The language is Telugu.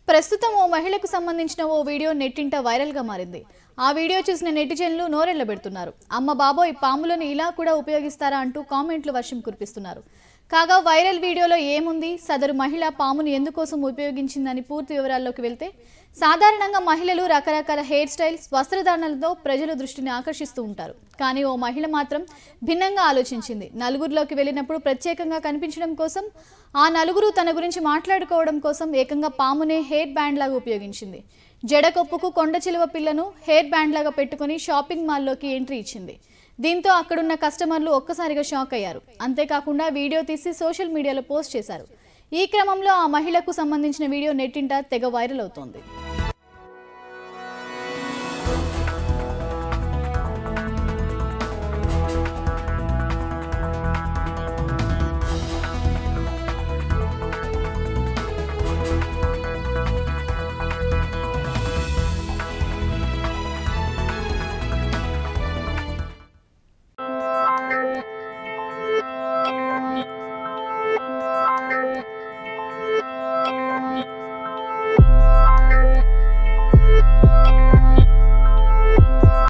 ప్రస్తుతం ఓ మహిళకు సంబంధించిన ఓ వీడియో నెట్టింట వైరల్గా మారింది ఆ వీడియో చూసిన నెటిజన్లు నోరెళ్లబెడుతున్నారు అమ్మ బాబోయ్ పాములను ఇలా కూడా ఉపయోగిస్తారా అంటూ కామెంట్లు వర్షం కురిపిస్తున్నారు కాగా వైరల్ వీడియోలో ఏముంది సదరు మహిళ పామును ఎందుకోసం ఉపయోగించిందని పూర్తి వివరాల్లోకి వెళ్తే సాధారణంగా మహిళలు రకరకాల హెయిర్ స్టైల్స్ వస్త్రధారణలతో ప్రజల దృష్టిని ఆకర్షిస్తూ ఉంటారు కానీ ఓ మహిళ మాత్రం భిన్నంగా ఆలోచించింది నలుగురిలోకి వెళ్ళినప్పుడు ప్రత్యేకంగా కనిపించడం కోసం ఆ నలుగురు తన గురించి మాట్లాడుకోవడం కోసం ఏకంగా పామునే హెయిర్ బ్యాండ్ లాగా ఉపయోగించింది జడకొప్పుకు కొండ చిలువ పిల్లను హెయిర్ బ్యాండ్ లాగా పెట్టుకుని షాపింగ్ మాల్లోకి ఎంట్రీ ఇచ్చింది దీంతో అక్కడున్న కస్టమర్లు ఒక్కసారిగా షాక్ అయ్యారు అంతేకాకుండా వీడియో తీసి సోషల్ మీడియాలో పోస్ట్ చేశారు ఈ క్రమంలో ఆ మహిళకు సంబంధించిన వీడియో నెట్టింట తెగ వైరల్ అవుతోంది